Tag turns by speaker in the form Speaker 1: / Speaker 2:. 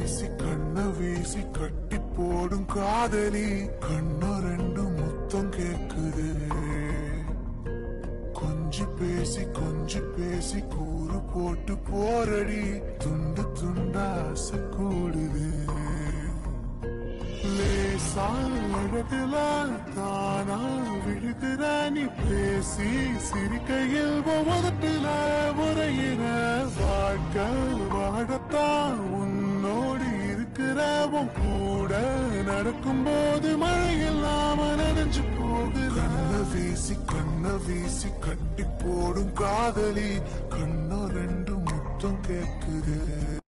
Speaker 1: வீசி கண்ண வீசி கட்டி போடும் காதலி கண்ண ரெண்டு முத்தம் கேக்குது கொஞ்சி பேசி கொஞ்சி பேசி கூறு போட்டு போரடி துண்டு துண்டா ஆசை கூடுது லேசா அழகுல தானா விழுகிற நீ பேசி சிரிக்கையில் உதட்டுல உரையிற வாழ்க்கை வாழத்தான் உன்னோடு இருக்கிற உன் கூட நடக்கும்போது மழையில்லாம நனைஞ்சு போகுது கண்ண வீசி கண்ண வீசி கட்டி போடும் காதலி கண்ண ரெண்டு முத்தம் கேக்குது